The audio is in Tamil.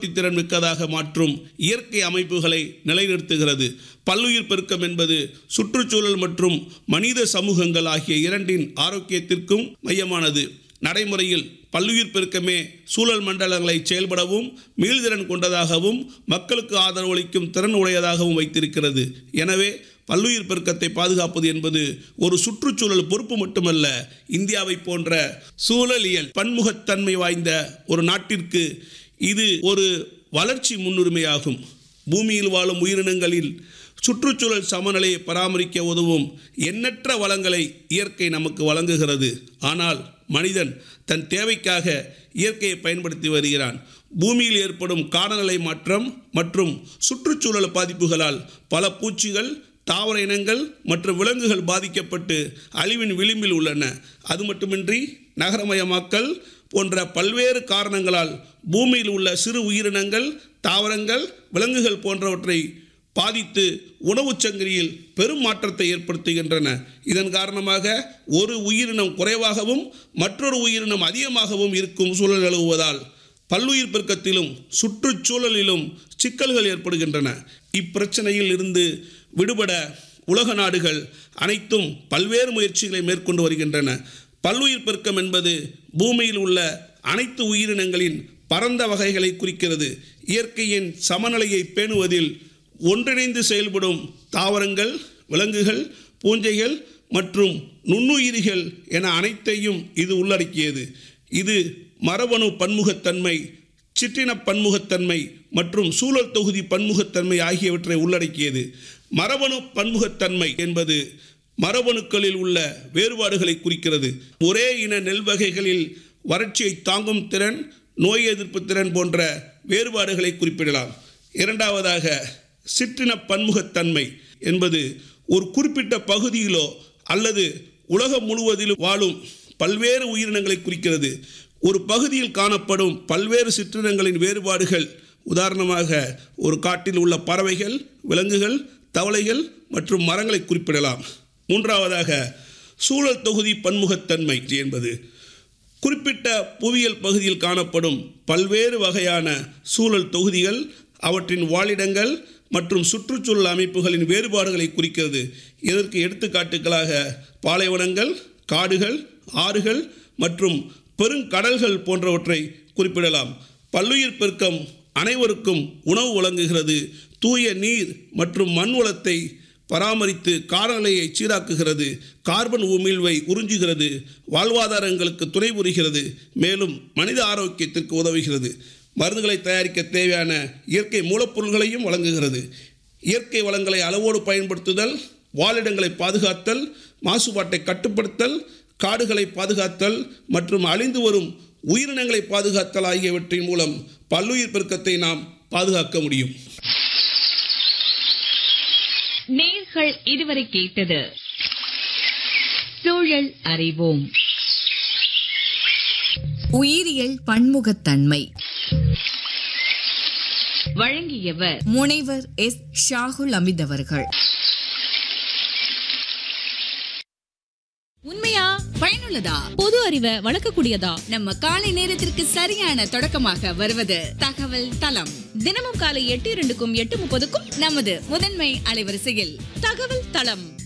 திறன் மிக்கதாக மாற்றும் இயற்கை அமைப்புகளை நிலைநிறுத்துகிறது பல்லுயிர் பெருக்கம் என்பது சுற்றுச்சூழல் மற்றும் மனித சமூகங்கள் ஆகிய இரண்டின் ஆரோக்கியத்திற்கும் மையமானது நடைமுறையில் பல்லுயிர் பெருக்கமே சூழல் மண்டலங்களை செயல்படவும் மீள்திறன் கொண்டதாகவும் மக்களுக்கு ஆதரவளிக்கும் திறன் உடையதாகவும் வைத்திருக்கிறது எனவே பல்லுயிர் பெருக்கத்தை பாதுகாப்பது என்பது ஒரு சுற்றுச்சூழல் பொறுப்பு மட்டுமல்ல இந்தியாவை போன்ற சூழலியல் பன்முகத்தன்மை வாய்ந்த ஒரு நாட்டிற்கு இது ஒரு வளர்ச்சி முன்னுரிமையாகும் பூமியில் வாழும் உயிரினங்களில் சுற்றுச்சூழல் சமநிலையை பராமரிக்க உதவும் எண்ணற்ற வளங்களை இயற்கை நமக்கு வழங்குகிறது ஆனால் மனிதன் தன் தேவைக்காக இயற்கையை பயன்படுத்தி வருகிறான் பூமியில் ஏற்படும் காலநிலை மாற்றம் மற்றும் சுற்றுச்சூழல் பாதிப்புகளால் பல பூச்சிகள் தாவர இனங்கள் மற்றும் விலங்குகள் பாதிக்கப்பட்டு அழிவின் விளிம்பில் உள்ளன அது மட்டுமின்றி நகரமயமாக்கல் போன்ற பல்வேறு காரணங்களால் பூமியில் உள்ள சிறு உயிரினங்கள் தாவரங்கள் விலங்குகள் போன்றவற்றை பாதித்து உணவுச் சங்கிலியில் பெரும் மாற்றத்தை ஏற்படுத்துகின்றன இதன் காரணமாக ஒரு உயிரினம் குறைவாகவும் மற்றொரு உயிரினம் அதிகமாகவும் இருக்கும் சூழல் நிலவுவதால் பல்லுயிர் பெருக்கத்திலும் சுற்றுச்சூழலிலும் சிக்கல்கள் ஏற்படுகின்றன இப்பிரச்சனையில் இருந்து விடுபட உலக நாடுகள் அனைத்தும் பல்வேறு முயற்சிகளை மேற்கொண்டு வருகின்றன பல்லுயிர் பெருக்கம் என்பது பூமியில் உள்ள அனைத்து உயிரினங்களின் பரந்த வகைகளை குறிக்கிறது இயற்கையின் சமநிலையை பேணுவதில் ஒன்றிணைந்து செயல்படும் தாவரங்கள் விலங்குகள் பூஞ்சைகள் மற்றும் நுண்ணுயிரிகள் என அனைத்தையும் இது உள்ளடக்கியது இது மரபணு பன்முகத்தன்மை சிற்றின பன்முகத்தன்மை மற்றும் சூழல் தொகுதி பன்முகத்தன்மை ஆகியவற்றை உள்ளடக்கியது மரபணு பன்முகத்தன்மை என்பது மரபணுக்களில் உள்ள வேறுபாடுகளை குறிக்கிறது ஒரே இன நெல் வகைகளில் வறட்சியை தாங்கும் திறன் நோய் எதிர்ப்பு திறன் போன்ற வேறுபாடுகளை குறிப்பிடலாம் இரண்டாவதாக சிற்றின பன்முகத்தன்மை என்பது ஒரு குறிப்பிட்ட பகுதியிலோ அல்லது உலகம் முழுவதிலும் வாழும் பல்வேறு உயிரினங்களை குறிக்கிறது ஒரு பகுதியில் காணப்படும் பல்வேறு சிற்றினங்களின் வேறுபாடுகள் உதாரணமாக ஒரு காட்டில் உள்ள பறவைகள் விலங்குகள் தவளைகள் மற்றும் மரங்களை குறிப்பிடலாம் மூன்றாவதாக சூழல் தொகுதி பன்முகத்தன்மை என்பது குறிப்பிட்ட புவியியல் பகுதியில் காணப்படும் பல்வேறு வகையான சூழல் தொகுதிகள் அவற்றின் வாழிடங்கள் மற்றும் சுற்றுச்சூழல் அமைப்புகளின் வேறுபாடுகளை குறிக்கிறது இதற்கு எடுத்துக்காட்டுகளாக பாலைவனங்கள் காடுகள் ஆறுகள் மற்றும் பெருங்கடல்கள் போன்றவற்றை குறிப்பிடலாம் பல்லுயிர் பெருக்கம் அனைவருக்கும் உணவு வழங்குகிறது தூய நீர் மற்றும் மண் வளத்தை பராமரித்து காலநிலையை சீராக்குகிறது கார்பன் உமிழ்வை உறிஞ்சுகிறது வாழ்வாதாரங்களுக்கு துணை புரிகிறது மேலும் மனித ஆரோக்கியத்திற்கு உதவுகிறது மருந்துகளை தயாரிக்க தேவையான இயற்கை மூலப்பொருள்களையும் வழங்குகிறது இயற்கை வளங்களை அளவோடு பயன்படுத்துதல் வாழிடங்களை பாதுகாத்தல் மாசுபாட்டை கட்டுப்படுத்தல் காடுகளை பாதுகாத்தல் மற்றும் அழிந்து வரும் உயிரினங்களை பாதுகாத்தல் ஆகியவற்றின் மூலம் பல்லுயிர் பெருக்கத்தை நாம் பாதுகாக்க முடியும் நேர்கள் இதுவரை கேட்டது சூழல் அறிவோம் உயிரியல் பன்முகத்தன்மை வழங்கியவர் முனைவர் எஸ் ஷாகுல் அமித் அவர்கள் உண்மையா பயனுள்ளதா பொது அறிவை வளர்க்கக்கூடியதா நம்ம காலை நேரத்திற்கு சரியான தொடக்கமாக வருவது தகவல் தளம் தினமும் காலை எட்டு இரண்டுக்கும் எட்டு முப்பதுக்கும் நமது முதன்மை அலைவரிசையில் தகவல் தளம்